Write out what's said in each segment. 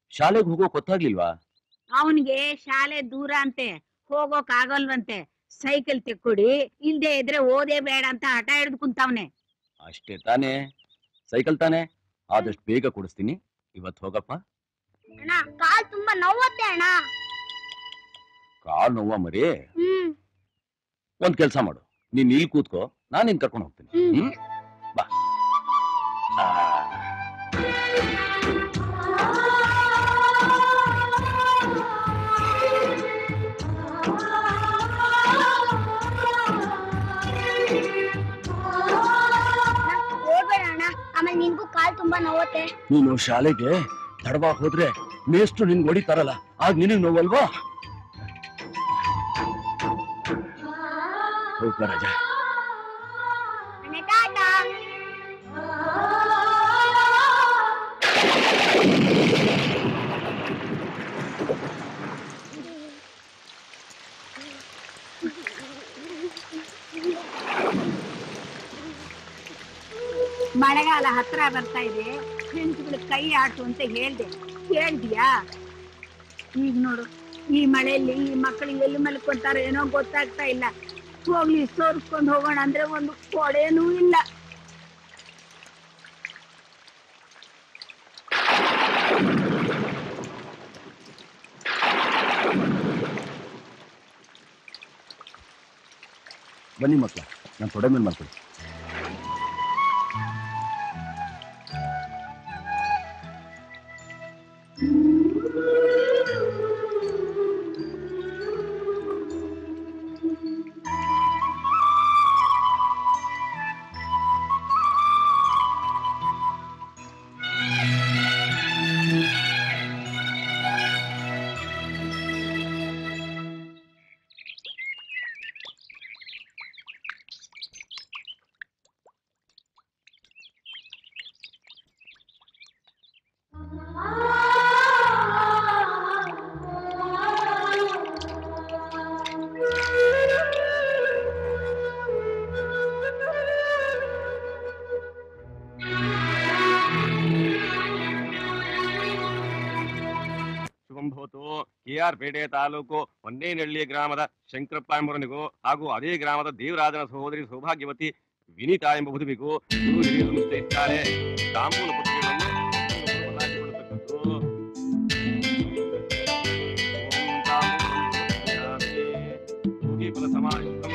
ಶಾಲೆಗೆ ಹೋಗೋ ಗೊತ್ತಾಗ್ಲಿಲ್ವಾ ಅವನಿಗೆ ಶಾಲೆ ದೂರ ಅಂತೆ ಹೋಗೋಕ್ ಆಗಲ್ವಂತೆ ಸೈಕಲ್ ತೆಕ್ಕೊಡಿ ಇಲ್ದೇ ಇದ್ರೆ ಓದೇ ಬೇಡ ಅಂತ ಹಠ ಹಿಡಿದು ಕುಂತವ್ನೆ ಅಷ್ಟೇ ತಾನೇ ಸೈಕಲ್ ತಾನೇ ಆದಷ್ಟು ಬೇಗ ಕೊಡಿಸ್ತೀನಿ ಇವತ್ತು ಹೋಗಪ್ಪ ಅಣ್ಣ ಕಾಲ್ ತುಂಬಾ ನೋವತ್ತೆ ಅಣ್ಣ ಕಾಲ್ ನೋವ ಮರಿ ಹ್ಮ್ ಒಂದ್ ಕೆಲ್ಸ ಮಾಡು ನೀನ್ ಇಲ್ಲಿ ಕೂತ್ಕೋ ನಾನ್ ನಿನ್ ಕರ್ಕೊಂಡು ಹೋಗ್ತೀನಿ ಹ್ಮ್. ಹ್ಮ್ ಬಾ ಆ. ಓಡ್ಬೇಡ ಅಣ್ಣ ಆಮೇಲೆ ನಿನ್ಗೂ ಕಾಲ್ ತುಂಬಾ ನೋವತ್ತೆ ನೀನು ಶಾಲೆಗೆ ತಡವಾಗಿ ಹೋದ್ರೆ ಮೇಷ್ಟ್ರು ನಿನ್ ಹೊಡಿತಾರಲ್ಲ ಆಗ ನಿನಗ್ ನೋವಲ್ವಾ ಹೋಗ್ಬಾ ರಾಜ ಅಣ್ಣ ಟಾಟಾ ಮಳೆಗಾಲ ಹತ್ರ ಬರ್ತಾ ಇದೆ ಫ್ರೆಂಡ್ಸ್ಗಳು ಕೈ ಆಟು ಅಂತ ಹೇಳ್ದೆ ಕೇಳ್ದ್ಯಾ ಈಗ ನೋಡು ಈ ಮಳೆಯಲ್ಲಿ ಈ ಮಕ್ಕಳಿಗೆ ಎಲ್ಲಿ ಮಲ್ಕೊಂತಾರೋ ಏನೋ ಗೊತ್ತಾಗ್ತಾ ಇಲ್ಲ ಹೋಗ್ಲಿ ಸೋರ್ಸ್ಕೊಂಡು ಹೋಗೋಣ ಅಂದ್ರೆ ಒಂದು ಕೊಡೆನೂ ಇಲ್ಲ ಬನ್ನಿ ಮಕ್ಳ ನಾನು ತೊಡೆ ಮೇಲೆ ಮಾಡ್ತೀನಿ ಶುಭಂಭವತು ಕೆ ಆರ್ ಪೇಟೆ ತಾಲೂಕು ಹೊನ್ನೇನಹಳ್ಳಿ ಗ್ರಾಮದ ಶಂಕರಪ್ಪ ಎಂಬುವನಿಗೂ ಹಾಗೂ ಅದೇ ಗ್ರಾಮದ ದೇವರಾಜನ ಸಹೋದರಿ ಸೌಭಾಗ್ಯವತಿ ವಿನೀತಾ ಎಂಬ ವಧುವಿಗೂ ಗುರು ಹಿರಿಯರು ನಿಶ್ಚಯಿಸಿದ್ದಾರೆ ತಾಂಬೂಲ ಪತ್ರಿಕೆಗಳನ್ನು ಬದಲಾಯಿಸಿಕೊಳ್ಳತಕ್ಕದ್ದು. ಓಂ ತಾಂಬೂಲಂ ಸಮರ್ಪಯಾಮಿ. ಭೋಗಿಫಲ ಸಮಾಯುಕ್ತಂ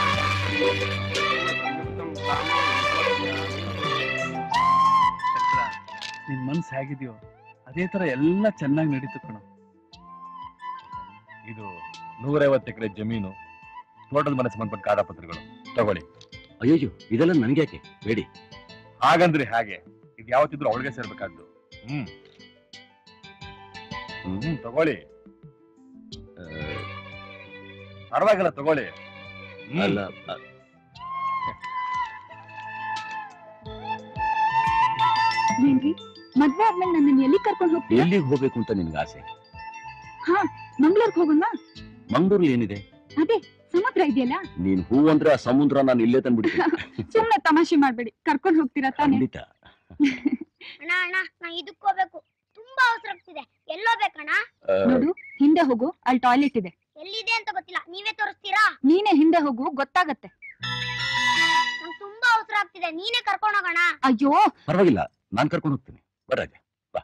ಸಂಯುಕ್ತಂ ತಾಂಬೂಲಂ ಸಮರ್ಪಯಾಮಿ. ಶಂಕರ ನಿನ್ ಮನ್ಸ್ ಹೇಗಿದೆಯೋ ಅದೇ ತರ ಎಲ್ಲ ಚೆನ್ನಾಗಿ ನಡೀತು ಕಣೋ ಇದು ನೂರೈವತ್ತು ಎಕರೆ ಜಮೀನು ತೋಟದ ಮನೆ ಸಂಬಂಧಪಟ್ಟ ಕಾಗದಪತ್ರಗಳು ತಗೊಳ್ಳಿ ಅಯ್ಯೋ ಇದೆಲ್ಲ ನನಗ್ಯಾಕೆ ಬೇಡಿ ಹಾಗಂದ್ರೆ ಹಾಗೆ ಇದು ಯಾವತ್ತಿದ್ರು ಅವಳಿಗೆ ಸೇರ್ಬೇಕಾದ್ದು ಹ್ಮ್ ಹ್ಮ್ ತಗೊಳ್ಳಿ ಆ, ಪರವಾಗಿಲ್ಲ ತಗೊಳ್ಳಿ ಹ್ಮ್. ಅಲ್ಲ ಅ- ಏನ್ರಿ ಮದ್ವೆ ಆದ್ಮೇಲೆ ನನ್ನ ಎಲ್ಲಿ ಕರ್ಕೊಂಡು ಹೋಗ್ತೀರಾ ಎಲ್ಲಿಗೆ ಹೋಗ್ಬೇಕು ಅಂತ ನಿನ್ಗೆ ಆಸೆ ಮಂಗ್ಳೂರ್ಗ್ ಹೋಗೋಣ ಮಂಗಳೂರಲ್ಲಿ ಏನಿದೆ ಅದೇ ಸಮುದ್ರ ಇದೆಯಲ್ಲ ನೀನ್ ಹೂ ಅಂದ್ರೆ ಆ ಸಮುದ್ರ ನಾನು ಇಲ್ಲೇ ತಂದ್ಬಿಡ್ತೀನಿ ಸುಮ್ನೆ ತಮಾಷೆ ಮಾಡ್ಬೇಡಿ ಕರ್ಕೊಂಡು ಹೋಗ್ತೀರಾ ತಾನೇ ಖಂಡಿತ ಅಣ್ಣ ಅಣ್ಣ ನಾ ಇದಕ್ ಹೋಗ್ಬೇಕು ತುಂಬಾ ಅವಸರ ಆಗ್ತಿದೆ ಎಲ್ಲೋಬೇಕಣ್ಣ ಆ, ನೋಡು ಹಿಂದೆ ಹೋಗು ಅಲ್ಲಿ ಟಾಯ್ಲೆಟ್ ಇದೆ ಎಲ್ಲಿದೆ ಅಂತ ಗೊತ್ತಿಲ್ಲ ನೀವೇ ತೋರಿಸ್ತೀರಾ ನೀನೇ ಹಿಂದೆ ಹೋಗು ಗೊತ್ತಾಗತ್ತೆ ನಂಗೆ ತುಂಬಾ ಅವಸರ ಆಗ್ತಿದೆ ನೀನೇ ಕರ್ಕೊಂಡು ಹೋಗೋಣ ಅಯ್ಯೋ ಪರವಾಗಿಲ್ಲ ನಾನ್ ಕರ್ಕೊಂಡು ಹೋಗ್ತೀನಿ ಬರಾಜ ಬಾ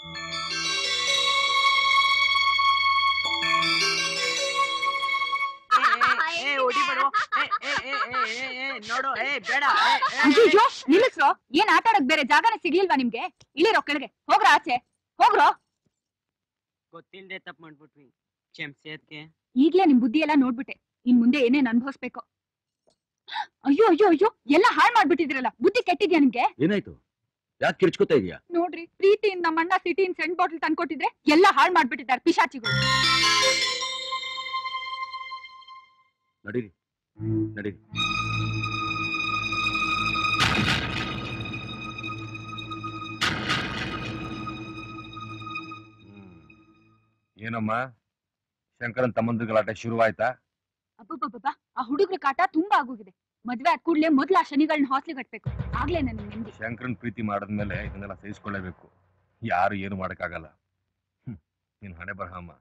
ನೋಡು ಏ ಬೇಡ ಅಯ್ಯೋ ನಿಲ್ಲಿಸ್ರೋ ಏನ್ ಆಟ ಆಡಕ್ ಬೇರೆ ಜಾಗನೇ ಸಿಗ್ಲಿಲ್ವಾ ನಿಮ್ಗೆ ಇಳಿರೋ ಕೆಳಗೆ ಹೋಗ್ರ ಆಚೆ ಹೋಗ್ರೋ ಗೊತ್ತಿಲ್ದೆ ತಪ್ಪು ಮಾಡ್ಬಿಟ್ವಿ ಕ್ಷಮಿಸಿ ಅದಕ್ಕೆ ಈಗ್ಲೇ ನಿಮ್ ಬುದ್ಧಿ ಎಲ್ಲ ನೋಡ್ಬಿಟ್ಟೆ ಇನ್ ಮುಂದೆ ಏನೇನ್ ಅನ್ಭವಿಸ್ಬೇಕು ಅಯ್ಯೋ ಅಯ್ಯೋ ಅಯ್ಯೋ ಎಲ್ಲ ಹಾಳ್ ಮಾಡ್ಬಿಟ್ಟಿದ್ರಲ್ಲ ಬುದ್ಧಿ ಕೆಟ್ಟಿದ್ಯಾ ನಿಮ್ಗೆ ಏನಾಯ್ತು ಯಾಕೆ ಕಿರ್ಚ್ಕೊತಾ ಇದೀಯಾ ನೋಡ್ರಿ ಪ್ರೀತಿಯಿಂದ ನಮ್ಮಣ್ಣ ಸಿಟಿನ್ ಸೆಂಟ್ ಬಾಟಲ್ ತಂದ್ಕೊಟ್ಟಿದ್ರೆ ಎಲ್ಲ ಹಾಳ್ ಮಾಡ್ಬಿಟ್ಟಿದ್ದಾರೆ ಪಿಶಾಚಿಗಳು ನಡೀರಿ ನಡೀರಿ ಏನಮ್ಮ ಶಂಕರನ್ ತಮ್ಮಂದ್ರ ಗಲಾಟೆ ಶುರುವಾಯ್ತಾ ಅಬ್ಬಬ್ಬಬ್ಬ ಆ ಹುಡುಗ್ರ ಕಾಟ ತುಂಬಾ ಆಗೋಗಿದೆ ಮದ್ವೆ ಆದ ಕೂಡ್ಲೆ ಮೊದ್ಲು ಆ ಶನಿಗಳನ್ನ ಹಾಸ್ಲಿ ಕಟ್ಬೇಕು ಆಗ್ಲೇ ನನಗೆ ನೆಮ್ಮದಿ ಶಂಕರನ್ ಪ್ರೀತಿ ಮಾಡಿದ್ಮೇಲೆ ಇದನ್ನೆಲ್ಲ ಸಹಿಸ್ಕೊಳ್ಳೇಬೇಕು ಯಾರು ಏನು ಮಾಡಕ್ಕಾಗಲ್ಲ ನಿನ್ ಹಣೆ ಬರಹಮ್ಮ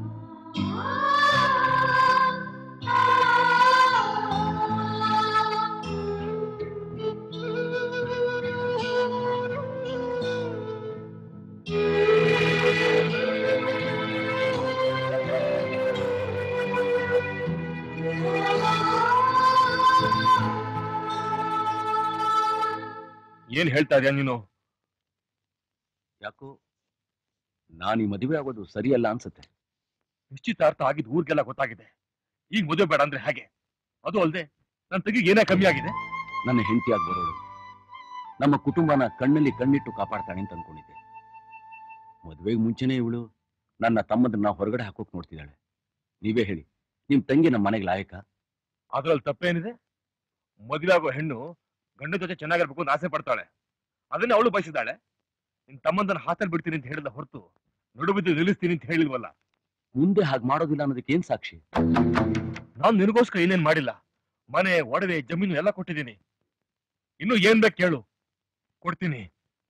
ಏನ್ ಹೇಳ್ತಾ ಇದೀಯ ನೀನು ಯಾಕೋ ನಾನು ಈ ಮದುವೆ ಆಗೋದು ಸರಿಯಲ್ಲ ಅನ್ಸುತ್ತೆ ನಿಶ್ಚಿತಾರ್ಥ ಆಗಿದ್ ಊರಿಗೆಲ್ಲ ಗೊತ್ತಾಗಿದೆ ಈಗ ಮದುವೆ ಬೇಡ ಅಂದ್ರೆ ಹಾಗೆ ಅದು ಅಲ್ಲದೆ ನನ್ನ ತೆಗಿಗೆ ಏನೇ ಕಮ್ಮಿ ಆಗಿದೆ ನನ್ನ ಹೆಂಡತಿಯಾಗಿ ಬರೋಳು ನಮ್ಮ ಕುಟುಂಬನ ಕಣ್ಣಲ್ಲಿ ಕಣ್ಣಿಟ್ಟು ಕಾಪಾಡ್ತಾನೆ ಅಂತ ಅನ್ಕೊಂಡಿದ್ದೆ ಮದುವೆಗೆ ಮುಂಚೆನೆ ಇವಳು ನನ್ನ ತಮ್ಮದನ್ನ ಹೊರಗಡೆ ಹಾಕೋಕ್ ನೋಡ್ತಿದ್ದಾಳೆ ನೀವೇ ಹೇಳಿ ನಿಮ್ ತಂಗಿ ನಮ್ಮ ಮನೆಗೆ ಲಾಯಕ ಅದ್ರಲ್ಲಿ ತಪ್ಪೇನಿದೆ ಮದುವೆ ಆಗೋ ಹೆಣ್ಣು ಗಂಡ ಜೊತೆ ಚೆನ್ನಾಗಿರ್ಬೇಕು ಅಂತ ಆಸೆ ಪಡ್ತಾಳೆ ಅದನ್ನೇ ಅವಳು ಬಯಸಿದ್ದಾಳೆ ನಿನ್ ತಮ್ಮಂದನ್ನ ಹಾಸಲ್ ಬಿಡ್ತೀನಿ ಅಂತ ಹೇಳಿದ ಹೊರತು ನಡು ಬಿದ್ದು ನಿಲ್ಲಿಸ್ತೀನಿ ಅಂತ ಹೇಳಿಲ್ವಲ್ಲ ಮುಂದೆ ಹಾಗೆ ಮಾಡೋದಿಲ್ಲ ಅನ್ನೋದಕ್ಕೆ ಏನ್ ಸಾಕ್ಷಿ ನಾನು ನಿನಗೋಸ್ಕರ ಏನೇನ್ ಮಾಡಿಲ್ಲ ಮನೆ ಒಡವೆ ಜಮೀನು ಎಲ್ಲ ಕೊಟ್ಟಿದ್ದೀನಿ ಇನ್ನು ಏನ್ ಬೇಕು ಕೇಳು ಕೊಡ್ತೀನಿ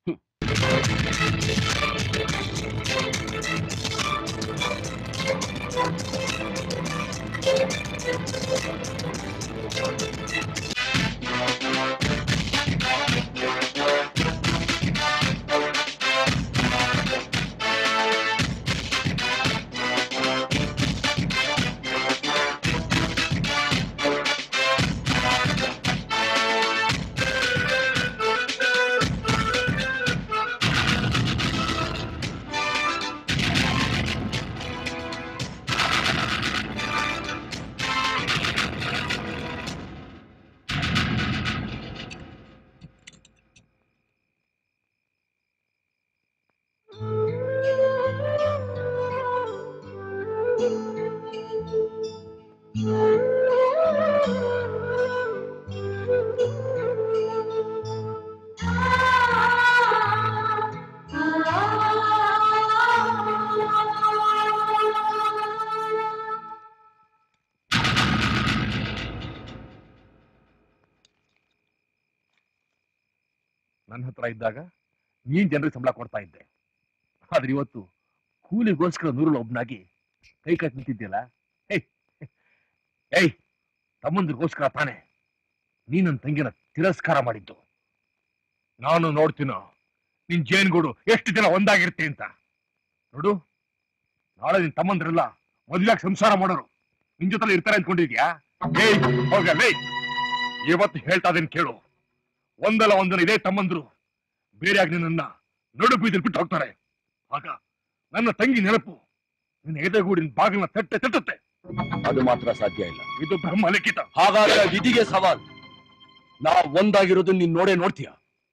ನನ್ನ ಹತ್ರ ಇದ್ದಾಗ ನೀನ್ ಜನರಿಗೆ ಸಂಬಳ ಕೊಡ್ತಾ ಇದ್ದೆ ಆದ್ರೆ ಇವತ್ತು ಕೂಲಿಗೋಸ್ಕರ ನೂರಲ್ಲಿ ಒಬ್ನಾಗಿ ಕೈ ಕಟ್ ನಿಂತಿದ್ಯಲ್ಲ ಏಯ್ ಏಯ್ ತಮ್ಮಂದ್ರಿಗೋಸ್ಕರ ತಾನೆ ನೀ ನನ್ನ ತಂಗಿನ ತಿರಸ್ಕಾರ ಮಾಡಿದ್ದು ನಾನು ನೋಡ್ತೀನೋ ನಿನ್ ಜೇನ್ಗೂಡು ಎಷ್ಟು ದಿನ ಒಂದಾಗಿರುತ್ತೆ ಅಂತ ನೋಡು ನಾಳೆ ನಿನ್ ತಮ್ಮಂದ್ರೆಲ್ಲ ಮದುವೆಯಾಗಿ ಸಂಸಾರ ಮಾಡೋರು ನಿನ್ ಜೊತೆ ಇರ್ತಾರೆ ಅಂದ್ಕೊಂಡಿದ್ಯಾ ಏಯ್ ಹೋಗಲ್ಲ ಇವತ್ತು ಹೇಳ್ತಾ ಇದ್ದೇನೆ ಕೇಳು ಒಂದಲ್ಲ ಒಂದಲ್ಲ ಇದೇ ತಮ್ಮಂದ್ರು ಬೇರೆಯಾಗಿ ನಿನ್ನ ನಡು ಬೀದಿಲ್ ಬಿಟ್ಟು ಹೋಗ್ತಾರೆ ಆಗ ನನ್ನ ತಂಗಿ ನೆನಪು ನಿನ್ನ ಎದೆಗೂಡಿನ ಬಾಗಿಲನ್ನ ತಟ್ಟೆ ತಟ್ಟುತ್ತೆ ಅದು ಮಾತ್ರ ಸಾಧ್ಯ ಇಲ್ಲ ಇದು ಬ್ರಹ್ಮ ಲಿಖಿತ ಹಾಗಾದ್ರೆ ವಿಧಿಗೆ ಸವಾಲ್ ನಾ ಒಂದಾಗಿರೋದು ನೀನ್ ನೋಡೇ ನೋಡ್ತೀಯ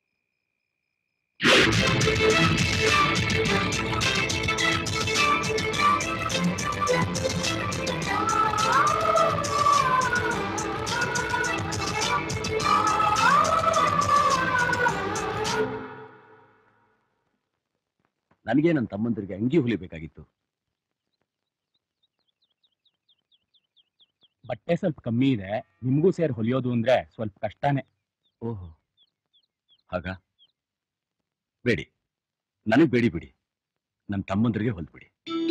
ನನಗೆ ನನ್ನ ತಮ್ಮಂದರಿಗೆ ಅಂಗಿ ಹೊಲಿಬೇಕಾಗಿತ್ತು ಬಟ್ಟೆ ಸ್ವಲ್ಪ ಕಮ್ಮಿ ಇದೆ ನಿಮ್ಗೂ ಸೇರಿ ಹೊಲಿಯೋದು ಅಂದ್ರೆ ಸ್ವಲ್ಪ ಕಷ್ಟನೇ ಓಹೋ ಹಾಗ ಬೇಡಿ ನನಗ್ ಬೇಡಿ ಬಿಡಿ ನನ್ನ ತಮ್ಮಂದ್ರಿಗೆ ಹೊಲ್ಬಿಡಿ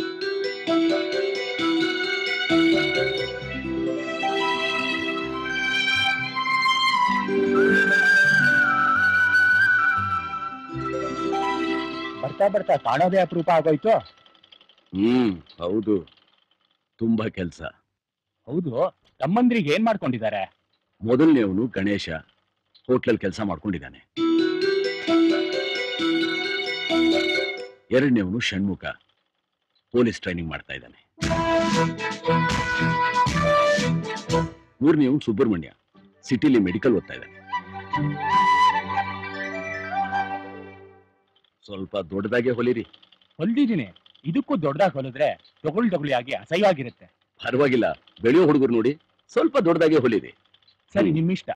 ಬರ್ತಾ ಬರ್ತಾ ಕಾಣೋದೇ ಅಪರೂಪ ಆಗೋಯ್ತು ಹ್ಮ್ ಹೌದು ತುಂಬಾ ಕೆಲ್ಸ ಹೌದು ತಮ್ಮಂದ್ರಿಗೆ ಏನ್ ಮಾಡ್ಕೊಂಡಿದ್ದಾರೆ ಮೊದಲನೇವನು ಗಣೇಶ ಹೋಟ್ಲಲ್ಲಿ ಕೆಲಸ ಮಾಡ್ಕೊಂಡಿದ್ದಾನೆ ಎರಡನೇವನು ಷಣ್ಮುಖ ಪೊಲೀಸ್ ಟ್ರೈನಿಂಗ್ ಮಾಡ್ತಾ ಇದ್ದಾನೆ ಮೂರನೇವನು ಸುಬ್ರಹ್ಮಣ್ಯ ಸಿಟಿಲಿ ಮೆಡಿಕಲ್ ಓದ್ತಾ ಇದ್ದಾನೆ ಸ್ವಲ್ಪ ದೊಡ್ಡದಾಗೆ ಹೊಲಿರಿ ಹೊಲ್ದಿದ್ದೀನಿ ಇದಕ್ಕೂ ದೊಡ್ಡದಾಗಿ ಹೊಲಿದ್ರೆ ತೊಗೊಳ್ ತೊಗೊಳಿ ಆಗಿ ಅಸಹ್ಯವಾಗಿರುತ್ತೆ ಪರವಾಗಿಲ್ಲ ಬೆಳೆಯೋ ಹುಡುಗರು ನೋಡಿ ಸ್ವಲ್ಪ ದೊಡ್ಡದಾಗೆ ಹೊಲಿರಿ ಸರಿ ಹ್ಮ್. ನಿಮ್ಮಿಷ್ಟ